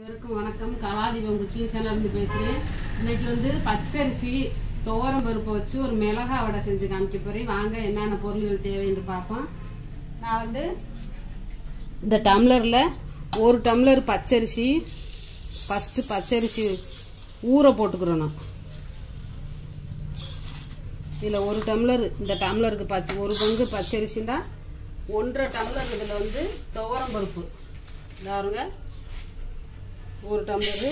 அனைவருக்கும் வணக்கம் கலாதீபம் குக்கிங் சேனல்லேருந்து பேசுகிறேன் இன்னைக்கு வந்து பச்சரிசி துவரம் பருப்பை வச்சு ஒரு மிளகா வடை செஞ்சு காமிக்க போகிறேன் வாங்க என்னென்ன பொருள்கள் தேவைன்னு பார்ப்போம் நான் வந்து இந்த டம்ளரில் ஒரு டம்ளர் பச்சரிசி ஃபஸ்ட்டு பச்சரிசி ஊற போட்டுக்கிறோம் நான் இதில் ஒரு டம்ளர் இந்த டம்ளருக்கு பச்சை ஒரு பங்கு பச்சரிசின்னா ஒன்றரை டம்ளர் இதில் வந்து துவரம் பருப்பு பாருங்க ஒரு டம்ளரு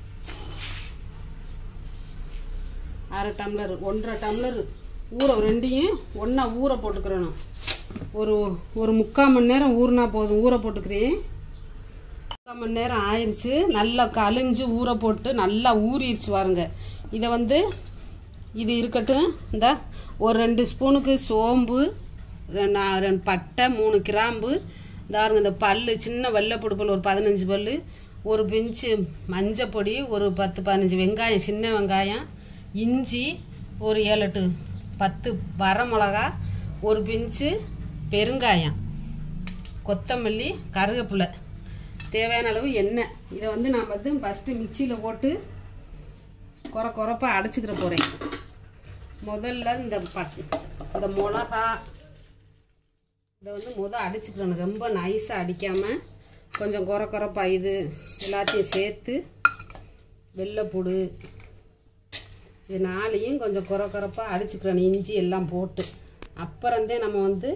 அரை டம்ளர் ஒன்றரை டம்ளர் ஊற ரெண்டையும் ஒன்றா ஊற போட்டுக்கிறணும் ஒரு ஒரு முக்கால் மணி நேரம் ஊறினா போதும் ஊற போட்டுக்கிறேன் முக்கால் மணி நேரம் ஆயிடுச்சு நல்லா கழிஞ்சு ஊற போட்டு நல்லா ஊறிடுச்சு பாருங்க இதை வந்து இது இருக்கட்டும் இந்த ஒரு ரெண்டு ஸ்பூனுக்கு சோம்பு ரெண்டு நா- ரெண்டு பட்டை மூணு கிராம்பு இதாருங்க இந்த பல் சின்ன வெள்ளைப்பொடி பல் ஒரு பதினஞ்சு பல் ஒரு பிஞ்சு மஞ்சள் பொடி ஒரு பத்து பதினஞ்சு வெங்காயம் சின்ன வெங்காயம் இஞ்சி ஒரு ஏழு எட்டு பத்து வரமிளகா ஒரு பிஞ்சு பெருங்காயம் கொத்தமல்லி கருவேப்பிலை தேவையான அளவு எண்ணெய் இதை வந்து நான் வந்து ஃபஸ்ட்டு மிக்சியில் போட்டு குறை குறைப்பாக அடைச்சிக்கிற போகிறேன் முதல்ல இந்த பட் இந்த மிளகா இதை வந்து முத அடிச்சுக்கிறணும் ரொம்ப நைஸாக அடிக்காமல் கொஞ்சம் குறை குறைப்பா இது எல்லாத்தையும் சேர்த்து வெள்ளைப்பூடு இது நாளையும் கொஞ்சம் குறை குறைப்பாக அடிச்சுக்கிறணும் இஞ்சி எல்லாம் போட்டு அப்புறந்தே நம்ம வந்து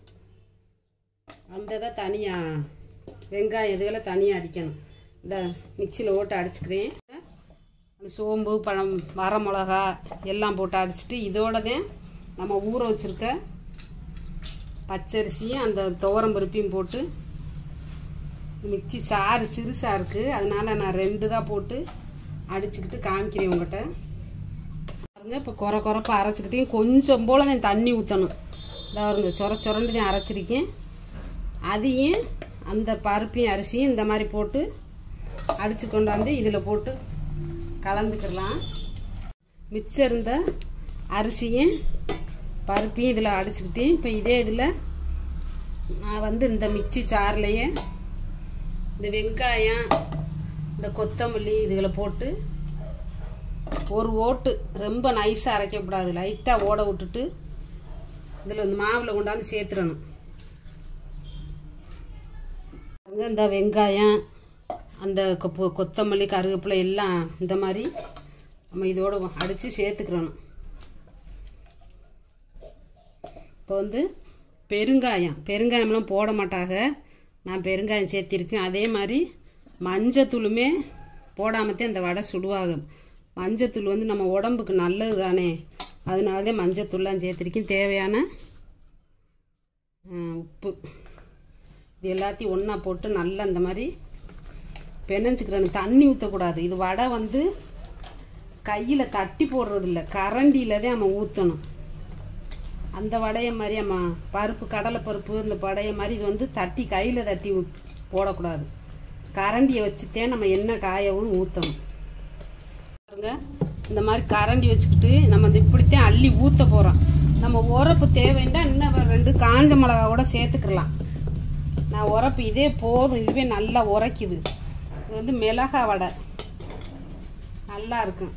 அந்த இதை தனியாக வெங்காயம் இதுகளை தனியாக அடிக்கணும் இந்த மிக்சியில் போட்டு அடிச்சுக்கிறேன் அந்த சோம்பு பழம் வரமிளகா எல்லாம் போட்டு அடிச்சிட்டு இதோட தான் நம்ம ஊற வச்சுருக்க பச்சரிசியும் அந்த துவரம் பருப்பையும் போட்டு மிக்சி சாறு சிறுசாக இருக்குது அதனால நான் ரெண்டு தான் போட்டு அடிச்சுக்கிட்டு காமிக்கிறேன் உங்கள்கிட்ட பாருங்க இப்போ குறை குறைப்பாக அரைச்சிக்கிட்டேன் கொஞ்சம் போல் தான் தண்ணி ஊற்றணும் பாருங்க சொர சொரண்டு தான் அரைச்சிருக்கேன் அதையும் அந்த பருப்பையும் அரிசியும் இந்த மாதிரி போட்டு அடித்து கொண்டாந்து இதில் போட்டு கலந்துக்கிடலாம் மிச்சம் இருந்த அரிசியும் பருப்பையும் இதில் அடிச்சுக்கிட்டேன் இப்போ இதே இதில் நான் வந்து இந்த மிக்சி சாறுலையே இந்த வெங்காயம் இந்த கொத்தமல்லி இதுகளை போட்டு ஒரு ஓட்டு ரொம்ப நைஸாக அரைக்கக்கூடாது லைட்டாக ஓட விட்டுட்டு இதில் இந்த மாவில் கொண்டாந்து சேர்த்துடணும் பாருங்க, இந்த வெங்காயம் அந்த கொப்பு கொத்தமல்லி கருவேப்பிலை எல்லாம் இந்த மாதிரி நம்ம இதோட அடித்து சேர்த்துக்கிறணும் இப்போ வந்து பெருங்காயம் பெருங்காயம்லாம் போட மாட்டாங்க நான் பெருங்காயம் சேர்த்திருக்கேன் அதே மாதிரி மஞ்சத்தூளுமே போடாமத்தே அந்த வடை சுடுவாங்க மஞ்சத்தூள் வந்து நம்ம உடம்புக்கு நல்லது தானே அதனால தான் மஞ்சத்தூள்லாம் சேர்த்திருக்கேன் தேவையான ஆ, உப்பு இது எல்லாத்தையும் ஒன்றா போட்டு நல்லா இந்த மாதிரி பெனஞ்சுக்கிறேன் தண்ணி ஊற்றக்கூடாது இது வடை வந்து கையில் தட்டி போடுறது இல்லை கரண்டியில் தான் நம்ம ஊற்றணும் அந்த வடையை மாதிரி நம்ம பருப்பு கடலைப்பருப்பு இந்த வடையை மாதிரி இது வந்து தட்டி கையில் தட்டி ஊத் போடக்கூடாது கரண்டியை வச்சுத்தே நம்ம எண்ணெய் காயவும் ஊற்றணும் பாருங்க இந்த மாதிரி கரண்டி வச்சுக்கிட்டு நம்ம இந்த இப்படித்தான் அள்ளி ஊற்ற போகிறோம் நம்ம உரப்பு தேவைன்னா இன்னும் ஒரு ரெண்டு காஞ்ச மிளகா கூட சேர்த்துக்கலாம் நான் உரப்பு இதே போதும் இதுவே நல்லா உரைக்குது இது வந்து மிளகா வடை நல்லா இருக்கும்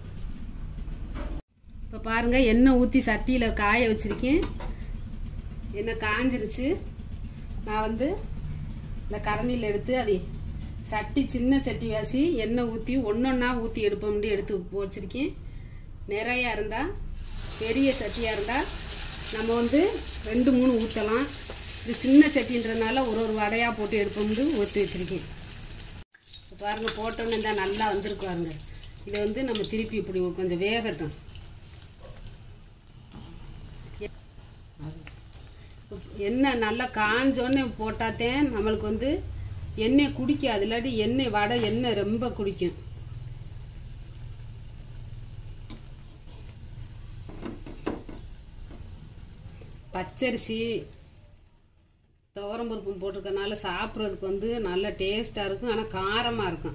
இப்போ பாருங்க எண்ணெய் ஊற்றி சட்டியில் காய வச்சிருக்கேன் எண்ணெய் காஞ்சிருச்சு நான் வந்து இந்த கரண்டியில் எடுத்து அது சட்டி சின்ன சட்டி வாசி எண்ணெய் ஊற்றி ஒன்றொன்னா ஊற்றி எடுப்போம்னு எடுத்து வச்சிருக்கேன் நிறையா இருந்தால் பெரிய சட்டியாக இருந்தால் நம்ம வந்து ரெண்டு மூணு ஊற்றலாம் இது சின்ன சட்டின்றதுனால ஒரு ஒரு வடையாக போட்டு எடுப்போம்னு ஊற்றி வச்சிருக்கேன் இப்ப பாருங்க போட்டோன்னே தான் நல்லா வந்திருக்கு பாருங்க இதை வந்து நம்ம திருப்பி இப்படி கொஞ்சம் வேகட்டும் எண்ணெய் நல்லா காஞ்சோன்னே போட்டாத்தேன் நம்மளுக்கு வந்து எண்ணெய் குடிக்காது இல்லாட்டி எண்ணெய் வடை எண்ணெய் ரொம்ப குடிக்கும் பச்சரிசி துவரம்பருப்பும் போட்டிருக்கனால சாப்பிட்றதுக்கு வந்து நல்ல டேஸ்ட்டாக இருக்கும் ஆனால் காரமாக இருக்கும்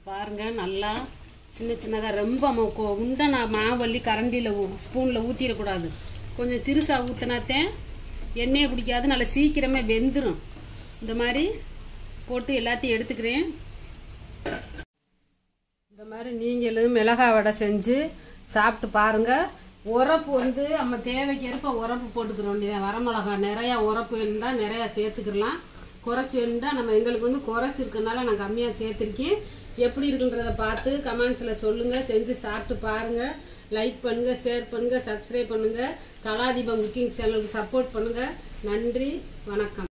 பாருங்க நல்லா சின்ன சின்னதாக ரொம்ப ம- கொ- உண்டை மாவள்ளி கரண்டியில் ஸ்பூனில் ஊற்றிடக்கூடாது கொஞ்சம் சிறுசாக ஊற்றினாத்தேன் எண்ணெயை குடிக்காது நல்லா சீக்கிரமே வெந்துடும் இந்த மாதிரி போட்டு எல்லாத்தையும் எடுத்துக்கிறேன் இந்த மாதிரி நீங்களும் மிளகாய் வடை செஞ்சு சாப்பிட்டு பாருங்க உரப்பு வந்து நம்ம தேவைக்கு ஏற்ப உரப்பு போட்டுக்கிறோம் இல்லையா வரமிளகா நிறையா உரப்பு இருந்தால் நிறையா சேர்த்துக்கலாம் குறைச்சி வேணுண்டா நம்ம எங்களுக்கு வந்து குறைச்சி இருக்கனால நான் கம்மியாக சேர்த்துருக்கேன் எப்படி இருக்குன்றத பார்த்து கமெண்ட்ஸில் சொல்லுங்கள் செஞ்சு சாப்பிட்டு பாருங்கள் லைக் பண்ணுங்கள் ஷேர் பண்ணுங்கள் சப்ஸ்கிரைப் பண்ணுங்கள் கலாதீபம் குக்கிங் சேனலுக்கு சப்போர்ட் பண்ணுங்கள் நன்றி வணக்கம்